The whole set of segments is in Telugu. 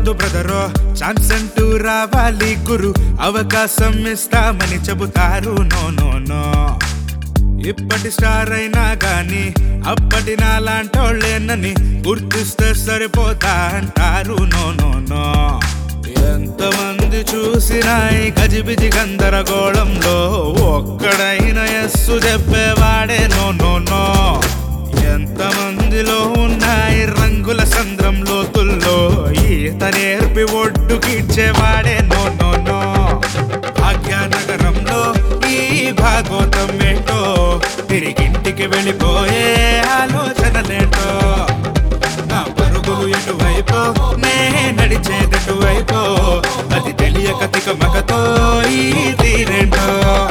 అవ్వదు బ్రదరో ఛాన్స్ అంటూ రావాలి గురు అవకాశం ఇస్తామని చెబుతారు నో నో నో ఇప్పటి స్టార్ అయినా గాని అప్పటి నాలాంటోళ్ళేనని గుర్తిస్తే సరిపోతా అంటారు నో నో నో ఎంతమంది చూసినా ఈ గజిబిజి గందరగోళంలో ఒక్కడైన ఎస్సు చెప్పేవాడే నో నో నో ఎంతమందిలో ఉన్నాయి రంగుల సంద్రం లోతుల్లో ఈత నేర్పి ఒడ్డుకిచ్చేవాడే నో నో నో భాగ్యనగరంలో ఈ భాగోతం ఏంటో తిరిగింటికి వెళ్ళిపోయే ఆలోచనలేంటో నా పరుగులు ఎటువైపో నే నడిచేటటువైపో అది తెలియక తికమకతో ఈ తీరేంటో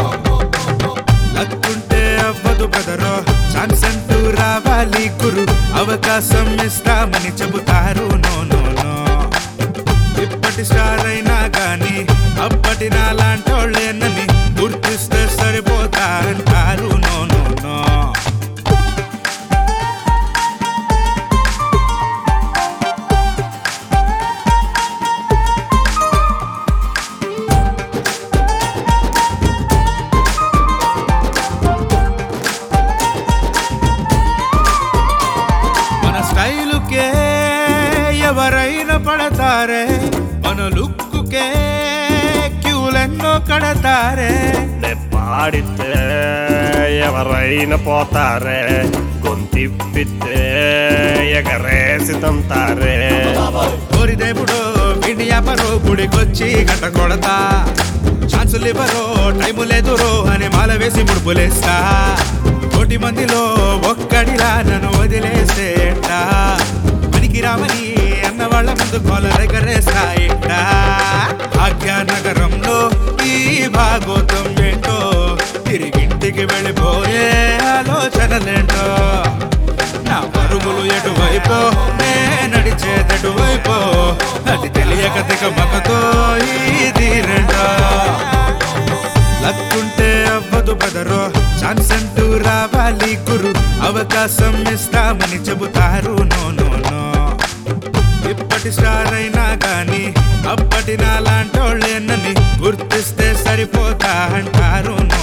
లక్కుంటే అవ్వదు బదరో ఛాన్స్ అంటూ రావాలి గురు అవకాశం ఇస్తామని చెబుతారు నో నో నో ఇప్పటి స్టార్ అయినా గాని అప్పటి నాలాంటోళ్ళేనని గుర్తిస్తే సరిపోతా అంటారు నో నో నో మన స్టైలుకే ఎవరైనా పడతారే మన లుక్కుకే క్యూలెన్నో కడతారే నే పాడితే ఎవరైనా పోతారే గొంతిప్పితే ఎగరేసి తంతారే కోరి దేవుడో విడి అపరో గుడికొచ్చి గంట కొడతా ఛాన్సులు ఇవ్వరో టైము లేదురో అని మాల వేసి ముడుపులేస్తా కోటి మందిలో ఒక్కడిలా నన్ను వదిలేస్తే ఎట్టా పనికి రామని అన్న వాళ్ళ ముందు కోల ఎగరేస్తా ఎట్టా భాగ్యనగరంలో ఈ భాగోతం ఏంటో తిరిగింటికి వెళ్ళిపోయే ఆలోచనలేంటో నా పరుగులు ఎటువైపో నే నడిచేదటువైపో అది తెలియక తిక మకతో ఇది రెండో లక్కుంటే అవ్వదు బదరో ఛాన్స్ అంటూ రావాలి గురు అవకాశం ఇస్తామని చెబుతారు నో నో నో ఇప్పటి స్టార్ అయినా గాని అప్పటి నాలాంటోళ్ళేనని గుర్తిస్తే సరిపోతా అంటారు నో